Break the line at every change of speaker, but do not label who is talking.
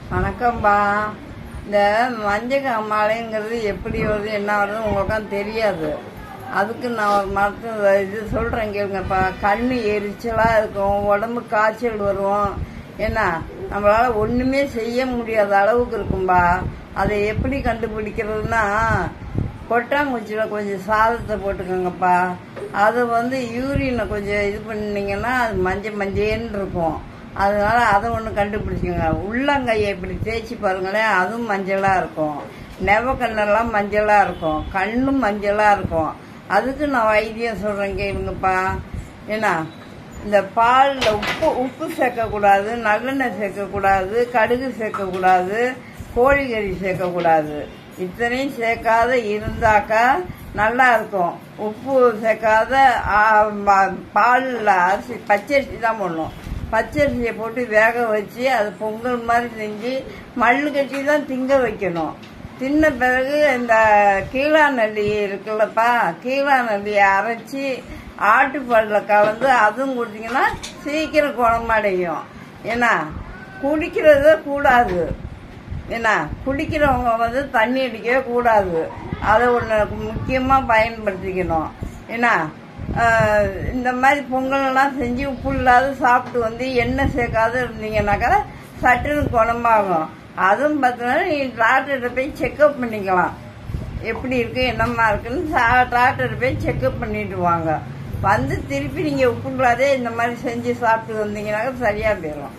வணக்கம்பா இந்த மஞ்சள் காமாலைங்கிறது எப்படி வருது என்ன வருது உங்களுக்கும் தெரியாது அதுக்கு நான் ஒரு மருத்துவ இது சொல்கிறேன் கேளுங்கப்பா கண்ணு எரிச்சலாக இருக்கும் உடம்பு காய்ச்சல் வரும் என்ன நம்மளால் ஒன்றுமே செய்ய முடியாத அளவுக்கு இருக்கும்பா அதை எப்படி கண்டுபிடிக்கிறதுனா கொட்டாங்குச்சியில் கொஞ்சம் சாதத்தை போட்டுக்கோங்கப்பா அது வந்து யூரினை கொஞ்சம் இது பண்ணீங்கன்னா அது மஞ்சள் மஞ்சேன்னு இருக்கும் அதனால அதை ஒன்று கண்டுபிடிச்சிங்க உள்ளங்கையை இப்படி தேய்ச்சி பாருங்களேன் அதுவும் மஞ்சளாக இருக்கும் நெவக்கண்ணெல்லாம் மஞ்சளாக இருக்கும் கண்ணும் மஞ்சளாக இருக்கும் அதுக்கு நான் வைத்தியம் சொல்கிறேன் கேளுங்கப்பா ஏன்னா இந்த பாலில் உப்பு உப்பு சேர்க்கக்கூடாது நல்லெண்ணெய் சேர்க்கக்கூடாது கடுகு சேர்க்கக்கூடாது கோழிக்கறி சேர்க்கக்கூடாது இத்தனையும் சேர்க்காத இருந்தாக்கா நல்லா இருக்கும் உப்பு சேர்க்காத ஆ, ம- பாலில் அரிசி பச்சரிசி தான் போடணும் பச்சரிசியை போட்டு வேக வச்சு அது பொங்கல் மாதிரி செஞ்சு மல்லு கட்டி தான் திங்க வைக்கணும் தின்ன பிறகு இந்த கீழா நல்லி இருக்குல்லப்பா கீழா நல்லியை அரைச்சி ஆட்டுப்பாலில் கலந்து அதுவும் கொடுத்தீங்கன்னா சீக்கிரம் குணமடையும் ஏன்னா குடிக்கிறத கூடாது என்ன குடிக்கிறவங்க வந்து தண்ணி அடிக்கவே கூடாது அதை ஒன்று முக்கியமாக பயன்படுத்திக்கணும் ஏன்னா ஆஹ், இந்த மாதிரி பொங்கல்லாம் செஞ்சு உப்பு இல்லாத சாப்பிட்டு வந்து எண்ணெய் சேர்க்காத இருந்தீங்கன்னாக்கா சட்டுன்னு குணமாகும் அதுவும் பார்த்தீங்கன்னா நீ டாக்டர்கிட்ட போய் செக்கப் பண்ணிக்கலாம் எப்படி இருக்கு என்னம்மா இருக்குன்னு சா- டாக்டர் போய் செக்கப் பண்ணிட்டு வாங்க வந்து திருப்பி நீங்கள் உப்பு இல்லாதே இந்த மாதிரி செஞ்சு சாப்பிட்டு வந்தீங்கன்னாக்கா சரியாக போயிடும்